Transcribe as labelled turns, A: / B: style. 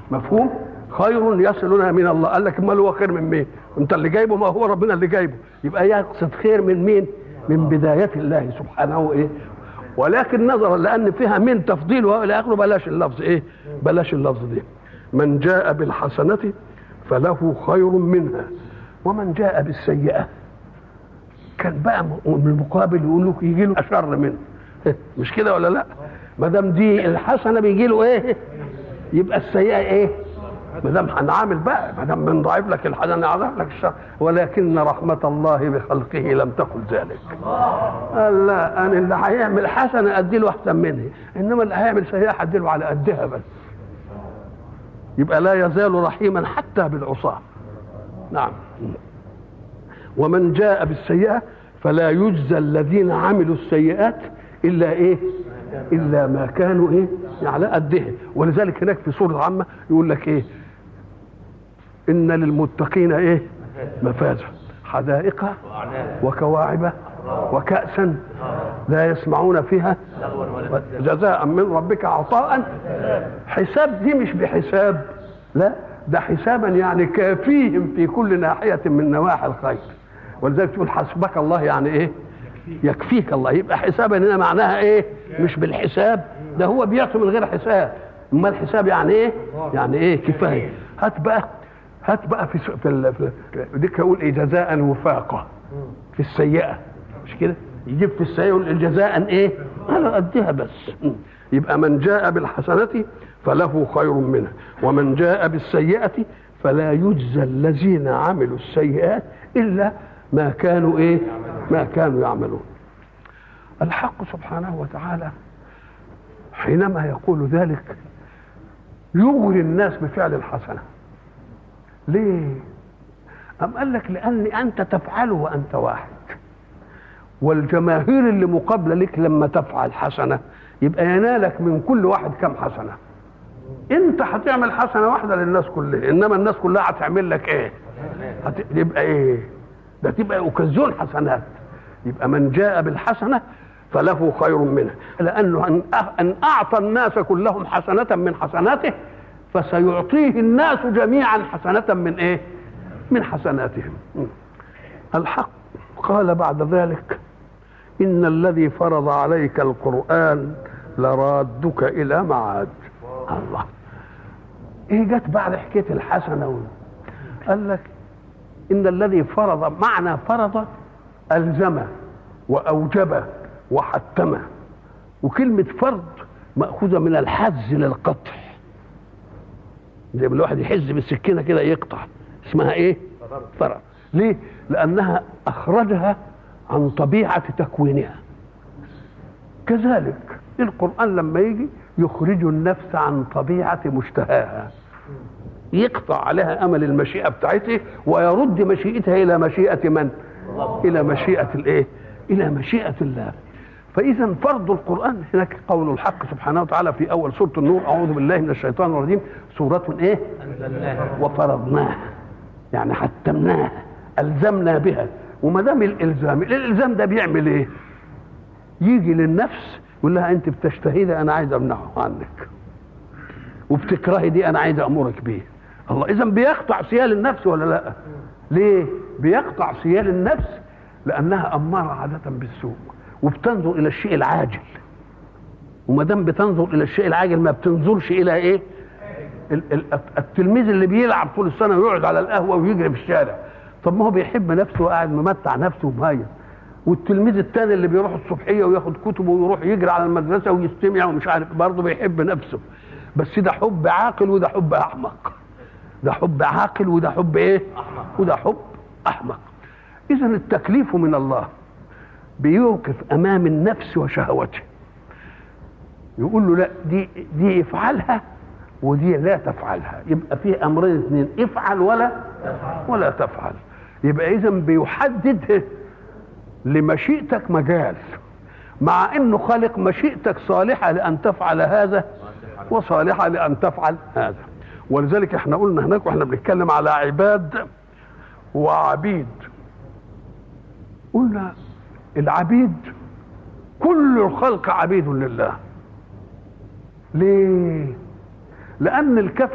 A: مفهوم خير يصلنا من الله قال لك امال هو خير من مين انت اللي جايبه ما هو ربنا اللي جايبه يبقى يقصد خير من مين من بداية الله سبحانه ايه ولكن نظرا لان فيها من تفضيل والى اخره بلاش اللفظ ايه بلاش اللفظ دي من جاء بالحسنة فله خير منها ومن جاء بالسيئة كان بقى من المقابل يقول له يجي له اشر منه مش كده ولا لا ما دام دي الحسنه بيجي له ايه يبقى السيئه ايه ما دام هنعامل بقى ما دام بنضاعف لك الحسنه نضاعف لك الشر ولكن رحمه الله بخلقه لم تقل ذلك قال لا انا اللي هيعمل حسنه ادي له احسن منها انما اللي هيعمل سيئه هدي له على قدها بس يبقى لا يزال رحيما حتى بالعصاه نعم ومن جاء بالسيئه فلا يجزى الذين عملوا السيئات الا ايه الا ما كانوا ايه على قدها ولذلك هناك في سوره عامه يقول لك ايه ان للمتقين ايه مفازا حدائق وكواعب وكأسا لا يسمعون فيها جزاء من ربك عطاء حساب دي مش بحساب لا ده حسابا يعني كافيهم في كل ناحية من نواحي الخير ولذلك تقول حسبك الله يعني ايه يكفيك الله يبقى حسابا هنا معناها ايه مش بالحساب ده هو بيعطي من غير حساب اما الحساب يعني ايه يعني ايه كفايه هات بقى هات بقى في في, ال... في ديك يقول ايه جزاء وفاقه في السيئه مش كده يجيب في السيئه يقول جزاء ايه على قدها بس يبقى من جاء بالحسنه فله خير منها ومن جاء بالسيئه فلا يجزى الذين عملوا السيئات الا ما كانوا ايه ما كانوا يعملون الحق سبحانه وتعالى حينما يقول ذلك يغري الناس بفعل الحسنه ليه أم قال لك لأن أنت تفعله وأنت واحد والجماهير اللي مقابلة لك لما تفعل حسنة يبقى ينالك من كل واحد كم حسنة انت هتعمل حسنة واحدة للناس كلها انما الناس كلها هتعمل لك ايه هت... يبقى ايه ده تبقى اوكازيون حسنات يبقى من جاء بالحسنة فله خير منها لأنه أن, أن أعطى الناس كلهم حسنة من حسناته فسيعطيه الناس جميعا حسنة من إيه من حسناتهم الحق قال بعد ذلك إن الذي فرض عليك القرآن لرادك إلى معاد الله إيه جت بعد حكاية الحسنة قال لك إن الذي فرض معنى فرض ألزم وأوجب وحتم وكلمة فرض مأخوذة من الحز للقطع زي ما الواحد يحز بالسكينة كده يقطع اسمها ايه؟ فرض ليه؟ لأنها أخرجها عن طبيعة تكوينها كذلك القرآن لما يجي يخرج النفس عن طبيعة مشتهاها يقطع عليها امل المشيئه بتاعته ويرد مشيئتها الى مشيئه من؟ الى مشيئه الايه؟ الى مشيئه الله. فاذا فرض القران هناك قول الحق سبحانه وتعالى في اول سوره النور اعوذ بالله من الشيطان الرجيم سوره ايه؟ وفرضناها يعني حتمناها الزمنا بها وما دام الالزام الالزام ده بيعمل ايه؟ يجي للنفس يقول لها انت بتشتهي ده انا عايز امنعه عنك وبتكرهي دي انا عايز امرك بيه الله اذا بيقطع سيال النفس ولا لا ليه بيقطع سيال النفس لانها اماره عاده بالسوء وبتنظر الى الشيء العاجل وما دام بتنظر الى الشيء العاجل ما بتنظرش الى ايه التلميذ اللي بيلعب طول السنه ويقعد على القهوه ويجري في الشارع طب ما هو بيحب نفسه وقاعد ممتع نفسه ومهيئ والتلميذ الثاني اللي بيروح الصبحيه وياخد كتبه ويروح يجري على المدرسه ويستمع ومش عارف برضه بيحب نفسه بس ده حب عاقل وده حب احمق ده حب عاقل وده حب ايه أحمق. وده حب احمق اذا التكليف من الله بيوقف امام النفس وشهوته يقول له لا دي دي افعلها ودي لا تفعلها يبقى في امرين اثنين افعل ولا ولا تفعل يبقى اذا بيحدد لمشيئتك مجال مع انه خالق مشيئتك صالحه لان تفعل هذا وصالحه لان تفعل هذا ولذلك احنا قلنا هناك واحنا بنتكلم على عباد وعبيد قلنا العبيد كل الخلق عبيد لله ليه لان الكف